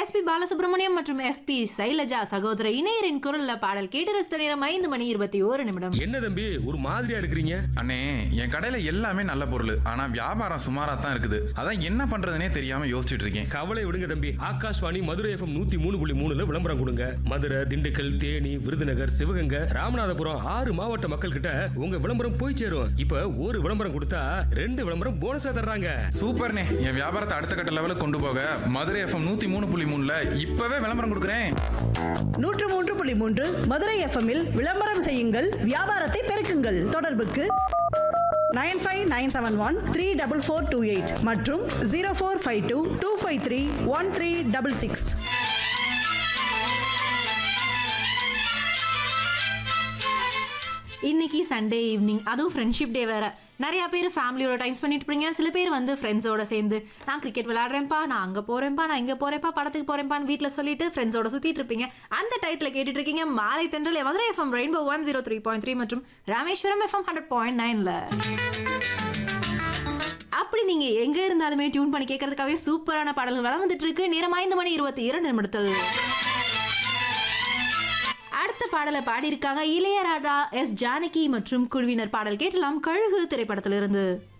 SP Balasubramaniam மற்றும் SP Shailaja சகோதர இணையரின் குரல்ல பாடல் கேட்டு ரசித்த நேரம் ஐந்து மணி இருபத்தி ஓரு நிமிடம் என்ன தம்பி ஒரு மாதிரியா இருக்கிறீங்க அண்ணே என் கடையில எல்லாமே நல்ல பொருள் ஆனா வியாபாரம் சுமாரா தான் இருக்குது அதான் என்ன பண்றதுனே தெரியாம யோசிச்சுட்டு இருக்கேன் கவலை விடுங்க தம்பி ஆகாஷ்வாணி மதுரை எஃப்எம் நூத்தி மூணு புள்ளி மூணுல விளம்பரம் கொடுங்க மதுரை திண்டுக்கல் தேனி விருதுநகர் சிவகங்கை ராமநாதபுரம் ஆறு மாவட்ட மக்கள் கிட்ட உங்க விளம்பரம் போய் சேரும் இப்ப ஒரு விளம்பரம் கொடுத்தா ரெண்டு விளம்பரம் போனஸா தர்றாங்க சூப்பர்ண்ணே என் வியாபாரத்தை அடுத்த கட்ட லெவலுக்கு கொண்டு போக மதுரை எஃப்எம் நூத்தி மூணு புள்ளி மூணுல இப்பவே விளம்பரம் கொடுக்குறேன் நூற்று மூன்று புள்ளி மூன்று மதுரை எஃப்எம்மில் விளம்பரம் செய்யுங்கள் வியாபாரத்தை பெருக்குங்கள் தொடர்புக்கு nine five nine seven one three double four two eight மற்றும் zero four five two two five three one three double six இன்னைக்கு சண்டே ஈவினிங் அதுவும் ஃப்ரெண்ட்ஷிப் டே வேற நிறைய பேர் ஃபேமிலியோட டைம் பண்ணிட்டு இருப்பீங்க சில பேர் வந்து ஃப்ரெண்ட்ஸோட சேர்ந்து நான் கிரிக்கெட் விளையாடுறேன்ப்பா நான் அங்கே போறேன்ப்பா நான் இங்கே போறேன்ப்பா படத்துக்கு போறேன்ப்பான்னு வீட்டில் சொல்லிட்டு ஃப்ரெண்ட்ஸோட சுத்திட்டு இருப்பீங்க அந்த டயத்தில் கேட்டுட்டு இருக்கீங்க மாலை தென்றல் Madurai FM rainbow one zero three point three மற்றும் ராமேஸ்வரம் எஃப்எம் ஹண்ட்ரட் பாயிண்ட் நைன்ல அப்படி நீங்க எங்க இருந்தாலுமே டியூன் பண்ணி கேட்கறதுக்காகவே சூப்பரான பாடல்கள் வளம் வந்துட்டு இருக்கு நேரம் ஐந்து மணி இருபத்தி இரண்டு நிமிடத்தில் அடுத்த பாடலை பாடியிருக்காங்க இளையராஜா எஸ் ஜானகி மற்றும் குழுவினர் பாடல் கேட்டலாம் கழுகு திரைப்படத்திலிருந்து